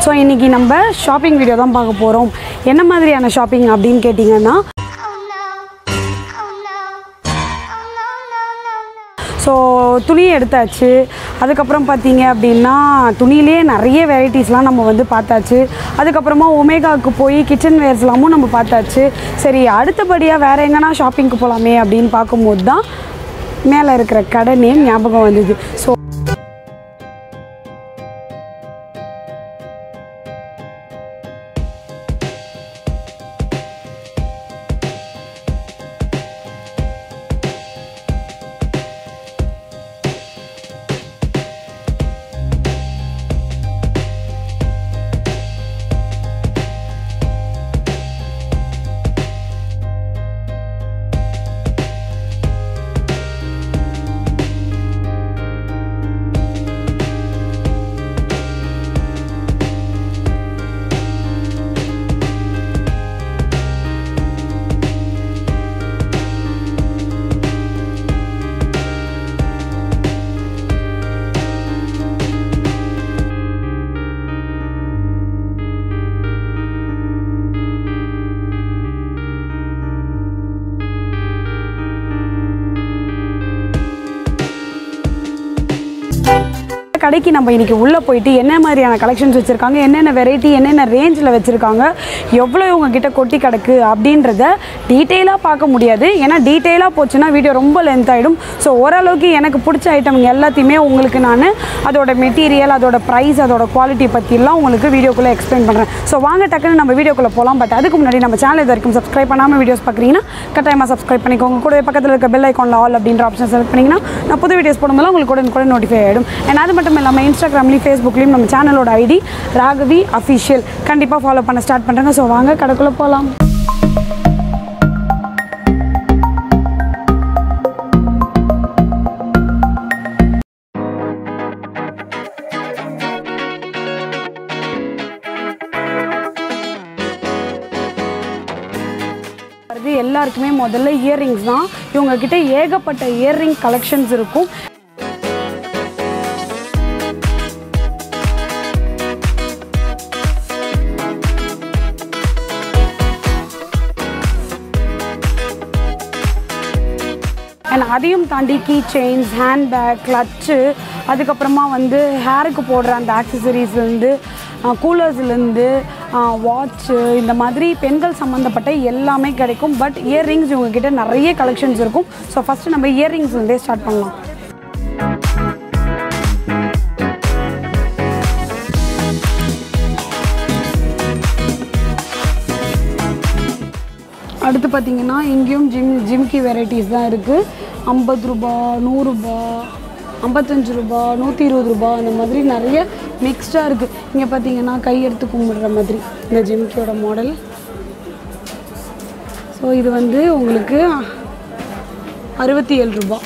So இன்றைக்கி நம்ம shopping video தான் பார்க்க போகிறோம் என்ன மாதிரியான ஷாப்பிங் அப்படின்னு கேட்டிங்கன்னா Oh no. Oh no. Oh no, no, no, no. So துணி எடுத்தாச்சு அதுக்கப்புறம் பார்த்தீங்க அப்படின்னா துணியிலே நிறைய வெரைட்டிஸ்லாம் நம்ம வந்து பார்த்தாச்சு அதுக்கப்புறமா ஒமேகாவுக்கு போய் கிச்சன் வேர்ஸ்லாமும் நம்ம பார்த்தாச்சு சரி அடுத்தபடியாக வேறு எங்கன்னா ஷாப்பிங்க்கு போகலாமே அப்படின்னு பார்க்கும்போது தான் மேலே இருக்கிற கடை நேம் ஞாபகம் வந்தது ஸோ கடைக்கு நம்ம இன்னைக்கு உள்ளே போயிட்டு என்ன மாதிரியான கலெக்ஷன்ஸ் வச்சுருக்காங்க என்னென்ன வெரைட்டி என்னென்ன ரேஞ்சில் வச்சுருக்காங்க எவ்வளோ இவங்க கிட்ட கொட்டி கிடக்கு அப்படின்றத டீட்டெயிலாக பார்க்க முடியாது ஏன்னா டீட்டெயிலாக போச்சுன்னா வீடியோ ரொம்ப லென்த் ஆகிடும் ஸோ ஓரளவுக்கு எனக்கு பிடிச்ச ஐட்டம் எல்லாத்தையுமே உங்களுக்கு நான் அதோட மெட்டீரியல் அதோட ப்ரைஸ் அதோட குவாலிட்டி பற்றிலாம் உங்களுக்கு வீடியோக்குள்ளே எக்ஸ்பிளைன் பண்ணுறேன் ஸோ வாங்க டக்குன்னு நம்ம வீடியோக்குள்ளே போகலாம் பட் அதுக்கு முன்னாடி நம்ம சேனல் இது வரைக்கும் சப்ஸ்கிரைப் பண்ணாமல் வீடியோஸ் பார்க்குறீங்கன்னா கட்டாயமாக சப்ஸ்கிரைப் பண்ணிக்கோங்க கூடவே பக்கத்தில் இருக்க பெல் ஐக்கானில் ஆல் அப்படின்ற ஆப்ஷன் செலக்ட் பண்ணிங்கன்னா நான் புது வீடியோஸ் போடும்போது உங்களுக்கு உடனே கூட நோட்டிஃபை ஆகிடும் அண்ட் அது மட்டும் இல்லாமல் இன்ஸ்டாகிராம்லேயும் ஃபேஸ்புக்லேயும் நம்ம சேனலோட ஐடி ராகவி அஃபிஷியல் கண்டிப்பாக ஃபாலோ பண்ண ஸ்டார்ட் பண்ணுறேங்க ஸோ வாங்க கடைக்குள்ளே போகலாம் வருது எல்லாருக்குமே முதல்ல இயர்ரிங்ஸ் தான் இவங்க கிட்ட ஏகப்பட்ட இயர்ரிங் கலெக்ஷன்ஸ் இருக்கும் அண்ட் அதையும் தாண்டி கீ செயின்ஸ் ஹேண்ட்பேக் கிளச்சு அதுக்கப்புறமா வந்து ஹேருக்கு போடுற அந்த ஆக்சசரிஸ்லேருந்து கூலர்ஸ்லேருந்து வாட்ச்சு இந்த மாதிரி பெண்கள் சம்மந்தப்பட்ட எல்லாமே கிடைக்கும் பட் இயர்ரிங்ஸ் இவங்ககிட்ட நிறைய கலெக்ஷன்ஸ் இருக்கும் ஸோ ஃபஸ்ட்டு நம்ம இயர்ரிங்ஸ்லேருந்தே ஸ்டார்ட் பண்ணலாம் அடுத்து பார்த்தீங்கன்னா இங்கேயும் ஜிம் ஜிம்கி வெரைட்டிஸ் தான் இருக்குது ஐம்பது ரூபா நூறுரூபா ஐம்பத்தஞ்சு ரூபா நூற்றி இருபது ரூபா அந்த மாதிரி நிறைய மிக்ஸ்டாக இருக்குது இங்கே பார்த்தீங்கன்னா கை எடுத்து கும்பிடுற மாதிரி இந்த ஜிம்கியோட மாடல் ஸோ இது வந்து உங்களுக்கு அறுபத்தி ஏழு ரூபா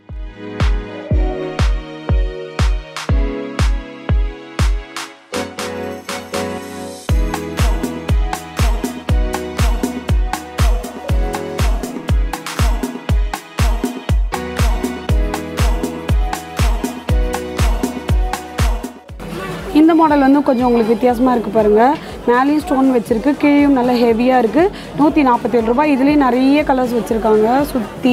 இந்த மாடல் வந்து கொஞ்சம் உங்களுக்கு வித்தியாசமாக இருக்குது பாருங்கள் மேலேயும் ஸ்டோன் வச்சுருக்கு கீழேயும் நல்ல ஹெவியாக இருக்குது நூற்றி நாற்பத்தேழு ரூபாய் இதுலேயும் நிறைய கலர்ஸ் வச்சுருக்காங்க சுற்றி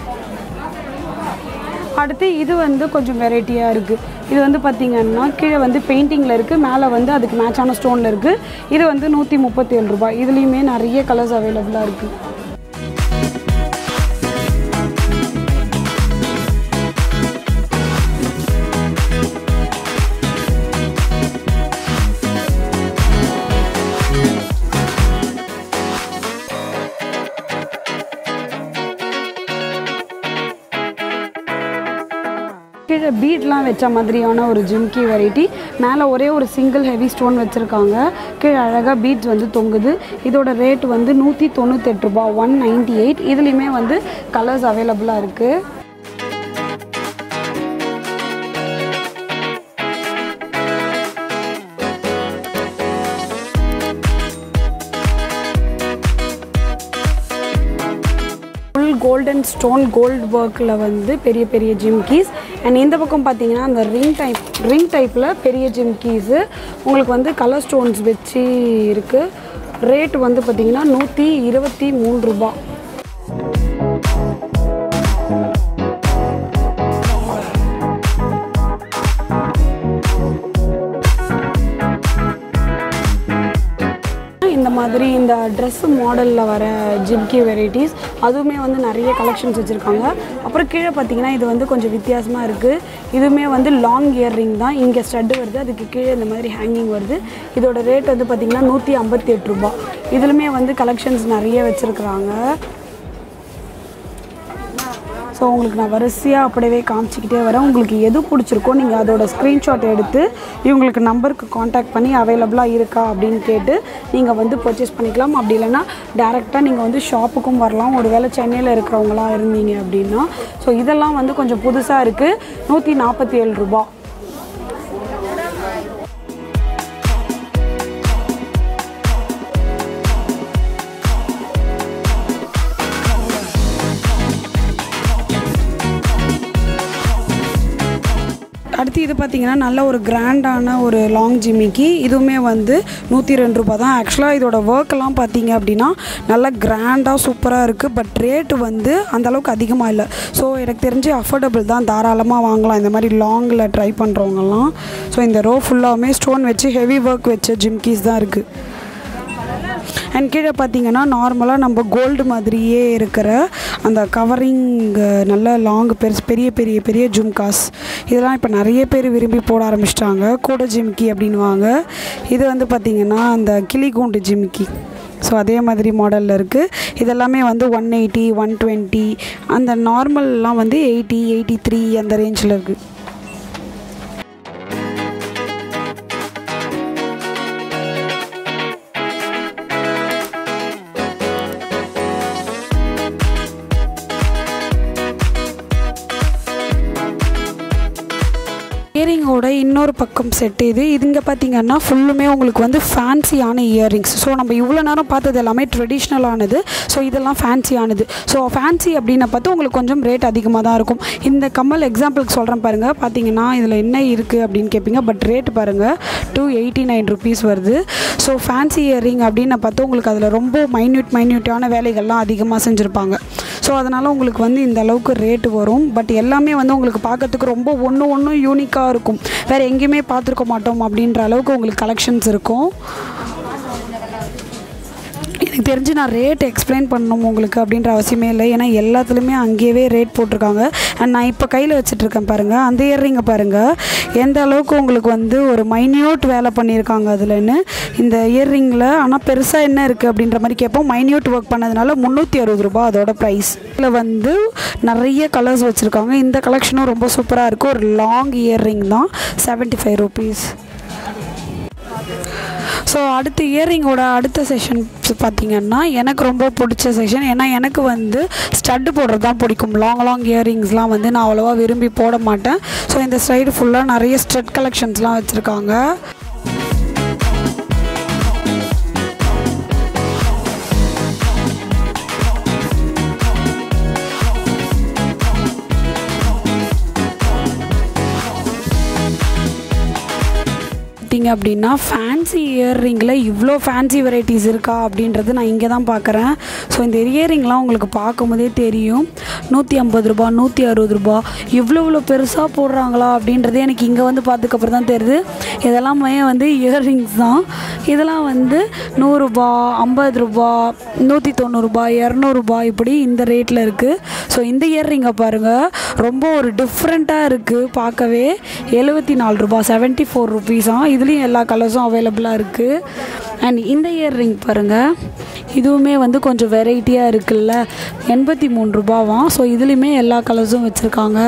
அடுத்து இது வந்து கொஞ்சம் வெரைட்டியாக இருக்குது இது வந்து பார்த்திங்கன்னா கீழே வந்து பெயிண்டிங்கில் இருக்குது மேலே வந்து அதுக்கு மேட்சான ஸ்டோனில் இருக்குது இது வந்து நூற்றி முப்பத்தேழு ரூபாய் இதுலேயுமே நிறைய கலர்ஸ் அவைலபிளாக இருக்குது கீழே பீட்லாம் வச்ச மாதிரியான ஒரு ஜிம்கி வெரைட்டி மேலே ஒரே ஒரு சிங்கிள் ஹெவி ஸ்டோன் வச்சுருக்காங்க கீழே அழகாக பீட்ஸ் வந்து தொங்குது இதோட ரேட் வந்து நூற்றி தொண்ணூத்தெட்டு ரூபா ஒன் நைன்டி எயிட் இதுலேயுமே வந்து கலர்ஸ் அவைலபிளாக இருக்குது ஃபுல் கோல்டன் ஸ்டோன் கோல்டு ஒர்க்கில் வந்து பெரிய பெரிய ஜிம்கீஸ் அண்ட் இந்த பக்கம் பார்த்தீங்கன்னா அந்த ரிங் டைப் ரிங் டைப்பில் பெரிய ஜிம்கீஸு உங்களுக்கு வந்து கலர் ஸ்டோன்ஸ் வச்சு இருக்குது ரேட் வந்து பார்த்தீங்கன்னா நூற்றி இருபத்தி மூணு ரூபா இந்த மாதிரி இந்த ட்ரெஸ் மாடலில் வர ஜிம்கி வெரைட்டிஸ் அதுவுமே வந்து நிறைய கலெக்ஷன்ஸ் வச்சுருக்காங்க அப்புறம் கீழே பார்த்தீங்கன்னா இது வந்து கொஞ்சம் வித்தியாசமாக இருக்குது இதுவுமே வந்து லாங் இயர்ரிங் தான் இங்கே ஸ்டட் வருது அதுக்கு கீழே இந்த மாதிரி ஹேங்கிங் வருது இதோட ரேட் வந்து பார்த்திங்கன்னா நூற்றி ஐம்பத்தி எட்டு ரூபா இதுலுமே வந்து கலெக்ஷன்ஸ் நிறைய வச்சுருக்குறாங்க ஸோ உங்களுக்கு நான் வரிசையாக அப்படியே காமிச்சிக்கிட்டே வரேன் உங்களுக்கு எது பிடிச்சிருக்கோ நீங்கள் அதோட ஸ்க்ரீன்ஷாட் எடுத்து இவங்களுக்கு நம்பருக்கு காண்டாக்ட் பண்ணி அவைலபிளாக இருக்கா அப்படின்னு கேட்டு நீங்கள் வந்து பர்ச்சேஸ் பண்ணிக்கலாம் அப்படி இல்லைன்னா டேரெக்டாக நீங்கள் வந்து ஷாப்புக்கும் வரலாம் ஒருவேளை சென்னையில் இருக்கிறவங்களா இருந்தீங்க அப்படின்னா ஸோ இதெல்லாம் வந்து கொஞ்சம் புதுசாக இருக்குது நூற்றி நாற்பத்தி ஏழு ரூபா அடுத்து இது பார்த்தீங்கன்னா நல்ல ஒரு கிராண்டான ஒரு லாங் ஜிமிக்கி இதுவுமே வந்து நூற்றி ரெண்டு ரூபா தான் ஆக்சுவலாக இதோட ஒர்க்கெல்லாம் பார்த்தீங்க அப்படின்னா நல்லா கிராண்டாக சூப்பராக இருக்குது பட் ரேட்டு வந்து அந்தளவுக்கு அதிகமாக இல்லை ஸோ எனக்கு தெரிஞ்சு அஃபோர்டபுள் தான் தாராளமாக வாங்கலாம் இந்த மாதிரி லாங்கில் ட்ரை பண்ணுறவங்கலாம் ஸோ இந்த ரோ ஃபுல்லாகவுமே ஸ்டோன் வச்சு ஹெவி ஒர்க் வச்ச ஜிம்கீஸ் தான் இருக்குது அண்ட் கீழே பார்த்தீங்கன்னா நார்மலாக நம்ம கோல்டு மாதிரியே இருக்கிற அந்த கவரிங் நல்ல லாங் பெருசு பெரிய பெரிய பெரிய ஜும்காஸ் இதெல்லாம் இப்போ நிறைய பேர் விரும்பி போட ஆரம்பிச்சிட்டாங்க கூட ஜிம்கி அப்படின்வாங்க இது வந்து பார்த்திங்கன்னா அந்த கிளி கூண்டு ஜிம்கி ஸோ அதே மாதிரி மாடலில் இருக்குது இதெல்லாமே வந்து ஒன் எயிட்டி ஒன் டுவெண்ட்டி அந்த நார்மல்லாம் வந்து எயிட்டி எயிட்டி த்ரீ அந்த ரேஞ்சில் இருக்குது இயரிங்கோட இன்னொரு பக்கம் செட் இது இதுங்க பார்த்தீங்கன்னா ஃபுல்லுமே உங்களுக்கு வந்து ஃபேன்சியான இயரிங்ஸ் ஸோ நம்ம இவ்வளோ நேரம் பார்த்தது எல்லாமே ட்ரெடிஷ்னலானது ஸோ இதெல்லாம் ஃபேன்சியானது ஸோ ஃபேன்சி அப்படின்னு பார்த்து உங்களுக்கு கொஞ்சம் ரேட் அதிகமாக தான் இருக்கும் இந்த கம்மல் எக்ஸாம்பிளுக்கு சொல்கிறேன் பாருங்கள் பார்த்தீங்கன்னா இதில் என்ன இருக்குது அப்படின்னு கேட்பீங்க பட் ரேட் பாருங்கள் டூ எயிட்டி நைன் ருபீஸ் வருது ஸோ ஃபேன்சி இயரிங் அப்படின்னு பார்த்து உங்களுக்கு அதில் ரொம்ப மைன்யூட் மைன்யூட்டான வேலைகள்லாம் அதிகமாக செஞ்சுருப்பாங்க ஸோ அதனால் உங்களுக்கு வந்து இந்த அளவுக்கு ரேட்டு வரும் பட் எல்லாமே வந்து உங்களுக்கு பார்க்கறதுக்கு ரொம்ப ஒன்று ஒன்றும் யூனிக்காக இருக்கும் வேறு எங்கேயுமே பார்த்துருக்க மாட்டோம் அப்படின்ற அளவுக்கு உங்களுக்கு கலெக்ஷன்ஸ் இருக்கும் எனக்கு தெரிஞ்சு நான் ரேட் எக்ஸ்பிளைன் பண்ணணும் உங்களுக்கு அப்படின்ற அவசியமே இல்லை ஏன்னா எல்லாத்துலேயுமே அங்கேயே ரேட் போட்டிருக்காங்க அண்ட் நான் இப்போ கையில் வச்சுட்ருக்கேன் பாருங்கள் அந்த இயர்ரிங்கை பாருங்கள் எந்த அளவுக்கு உங்களுக்கு வந்து ஒரு மைன்யூட் வேலை பண்ணியிருக்காங்க அதுலன்னு இந்த இயர்ரிங்கில் ஆனால் பெருசாக என்ன இருக்குது அப்படின்ற மாதிரி கேட்போம் மைன்யூட் ஒர்க் பண்ணதுனால முந்நூற்றி அறுபது ரூபா அதோட ப்ரைஸ் இதில் வந்து நிறைய கலர்ஸ் வச்சுருக்காங்க இந்த கலெக்ஷனும் ரொம்ப சூப்பராக இருக்குது ஒரு லாங் இயர்ரிங் தான் செவன்ட்டி ஃபைவ் ருபீஸ் ஸோ அடுத்த இயரிங்கோட அடுத்த செஷன் பார்த்தீங்கன்னா எனக்கு ரொம்ப பிடிச்ச செஷன் ஏன்னா எனக்கு வந்து ஸ்டட்டு போடுறது தான் பிடிக்கும் லாங் லாங் இயரிங்ஸ்லாம் வந்து நான் அவ்வளோவா விரும்பி போட மாட்டேன் ஸோ இந்த சைடு ஃபுல்லாக நிறைய ஸ்டட் கலெக்ஷன்ஸ்லாம் வச்சுருக்காங்க பார்த்தீங்க அப்படின்னா ஃபேன்சி இயர்ரிங்கில் இவ்வளோ ஃபேன்சி வெரைட்டிஸ் இருக்கா அப்படின்றது நான் இங்கே தான் பார்க்குறேன் ஸோ இந்த இயரிங்லாம் உங்களுக்கு பார்க்கும்போதே தெரியும் நூற்றி ஐம்பது ரூபா நூற்றி அறுபது ரூபா இவ்வளோ இவ்வளோ பெருசாக போடுறாங்களா அப்படின்றது எனக்கு இங்கே வந்து பார்த்ததுக்கப்புறம் தான் தெரியுது இதெல்லாமே வந்து இயர்ரிங்ஸ் தான் இதெல்லாம் வந்து நூறுரூபா ஐம்பது ரூபா நூற்றி தொண்ணூறுரூபா இரநூறுபா இப்படி இந்த ரேட்டில் இருக்குது ஸோ இந்த இயர்ரிங்கை பாருங்கள் ரொம்ப ஒரு டிஃப்ரெண்ட்டாக இருக்குது பார்க்கவே எழுபத்தி நாலு ரூபா செவன்ட்டி ஃபோர் ருபீஸாக இதுலேயும் எல்லா கலர்ஸும் அவைலபிளாக இருக்குது அண்ட் இந்த இயர்ரிங் பாருங்கள் இதுவுமே வந்து கொஞ்சம் வெரைட்டியாக இருக்குல்ல எண்பத்தி மூணு ரூபாவாம் ஸோ இதுலேயுமே எல்லா கலர்ஸும் வச்சுருக்காங்க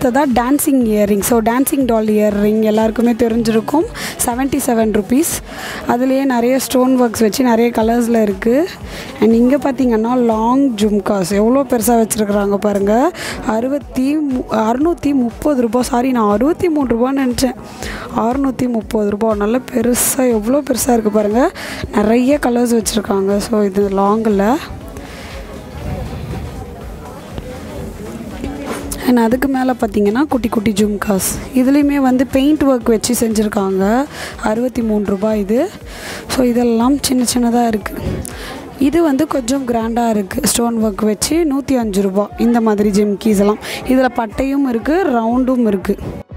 அடுத்ததாக dancing earring so dancing doll earring எல்லாருக்குமே தெரிஞ்சிருக்கும் செவன்ட்டி செவன் ருபீஸ் அதுலேயே நிறைய ஸ்டோன் ஒர்க்ஸ் வச்சு நிறைய கலர்ஸில் இருக்குது அண்ட் இங்கே பார்த்தீங்கன்னா லாங் ஜும்காஸ் எவ்வளோ பெருசாக வச்சுருக்குறாங்க பாருங்கள் அறுபத்தி மு அறுநூற்றி முப்பது ரூபா சாரி நான் அறுபத்தி மூணு ரூபான்னு நினச்சேன் அறுநூற்றி முப்பது ரூபா நல்ல பெருசாக எவ்வளோ பெருசாக இருக்குது பாருங்கள் நிறைய கலர்ஸ் வச்சுருக்காங்க ஸோ இது லாங்கில் அண்ட் அதுக்கு மேலே பார்த்தீங்கன்னா குட்டி குட்டி ஜும்காஸ் இதுலேயுமே வந்து பெயிண்ட் ஒர்க் வச்சு செஞ்சுருக்காங்க அறுபத்தி மூணு ரூபாய் இது ஸோ இதெல்லாம் சின்ன சின்னதாக இருக்குது இது வந்து கொஞ்சம் கிராண்டாக இருக்குது ஸ்டோன் ஒர்க் வச்சு நூற்றி அஞ்சு ரூபா இந்த மாதிரி ஜிம்கீஸ் எல்லாம் இதில் பட்டையும் இருக்குது ரவுண்டும் இருக்குது